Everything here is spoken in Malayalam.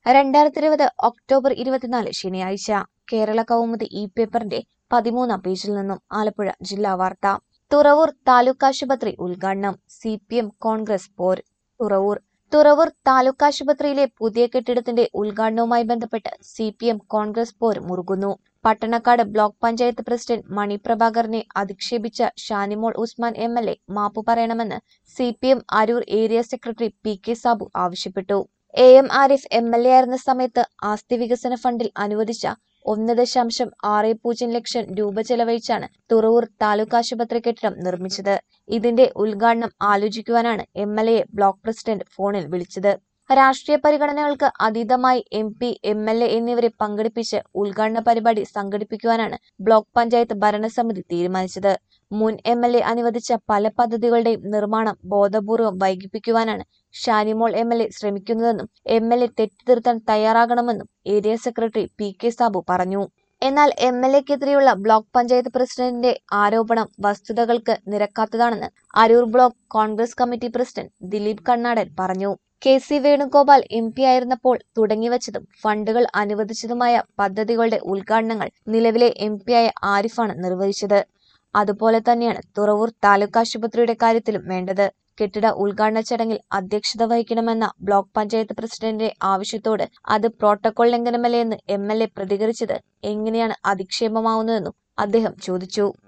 രണ്ടായിരത്തി ഇരുപത് ഒക്ടോബർ ഇരുപത്തിനാല് ശനിയാഴ്ച കേരള കൗമുദി ഇ പേപ്പറിന്റെ പതിമൂന്നാം പേജിൽ നിന്നും ആലപ്പുഴ ജില്ലാ വാർത്ത തുറവൂർ താലൂക്ക് ആശുപത്രി ഉദ്ഘാടനം സി പി എം കോൺഗ്രസ് പോർ തുറവൂർ തുറവൂർ താലൂക്ക് ആശുപത്രിയിലെ പുതിയ കെട്ടിടത്തിന്റെ ഉദ്ഘാടനവുമായി ബന്ധപ്പെട്ട് സി പി എം കോൺഗ്രസ് പോർ മുറുകുന്നു പട്ടണക്കാട് ബ്ലോക്ക് പഞ്ചായത്ത് പ്രസിഡന്റ് മണി പ്രഭാകരനെ അധിക്ഷേപിച്ച Shanimol Usman M L A മാപ്പു പറയണമെന്ന് C P M Aroor area secretary P K Sabu ആവശ്യപ്പെട്ടു A M Arif M L A ആയിരുന്ന സമയത്ത് ആസ്തി വികസന ഫണ്ടിൽ അനുവദിച്ച ഒന്ന് ദശാംശം ആറ് പൂജ്യം ലക്ഷം രൂപ ചെലവഴിച്ചാണ് തുറവൂർ താലൂക്ക് ആശുപത്രി കെട്ടിടം നിർമ്മിച്ചത് ഇതിന്റെ ഉദ്ഘാടനം ആലോചിക്കുവാനാണ് എം എൽ എയെ ബ്ലോക്ക് പ്രസിഡന്റ് ഫോണിൽ വിളിച്ചത് രാഷ്ട്രീയ പരിഗണനകൾക്ക് അതീതമായി M P M L A എന്നിവരെ പങ്കെടുപ്പിച്ച് ഉദ്ഘാടന പരിപാടി സംഘടിപ്പിക്കുവാനാണ് ബ്ലോക്ക് പഞ്ചായത്ത് ഭരണസമിതി തീരുമാനിച്ചത് മുൻ എം എൽ എ അനുവദിച്ച പല പദ്ധതികളുടെയും നിർമ്മാണം ബോധപൂർവം വൈകിപ്പിക്കുവാനാണ് ഷാനിമോൾ എം എൽ എ ശ്രമിക്കുന്നതെന്നും എം എൽ എ തെറ്റുതിരുത്താൻ തയ്യാറാകണമെന്നും area secretary P K Sabu പറഞ്ഞു എന്നാൽ എം എൽ എക്കെതിരെയുള്ള ബ്ലോക്ക് പഞ്ചായത്ത് പ്രസിഡന്റിന്റെ ആരോപണം വസ്തുതകൾക്ക് നിരക്കാത്തതാണെന്ന് Aroor block Congress committee president Dileep Kannadan പറഞ്ഞു K C Venugopal M P ആയിരുന്നപ്പോൾ തുടങ്ങിവച്ചതും ഫണ്ടുകൾ അനുവദിച്ചതുമായ പദ്ധതികളുടെ ഉദ്ഘാടനങ്ങൾ നിലവിലെ എം പിയായ ആരിഫാണ് നിർവഹിച്ചത് അതുപോലെ തന്നെയാണ് തുറവൂർ താലൂക്ക് ആശുപത്രിയുടെ കാര്യത്തിലും വേണ്ടത് കെട്ടിട ഉദ്ഘാടന ചടങ്ങിൽ അധ്യക്ഷത വഹിക്കണമെന്ന ബ്ലോക്ക് പഞ്ചായത്ത് പ്രസിഡന്റിന്റെ ആവശ്യത്തോട് അത് പ്രോട്ടോകോൾ ലംഘനമല്ലേ എന്ന് എം എൽ എ പ്രതികരിച്ചത് എങ്ങനെയാണ് അധിക്ഷേപമാവുന്നതെന്നും അദ്ദേഹം ചോദിച്ചു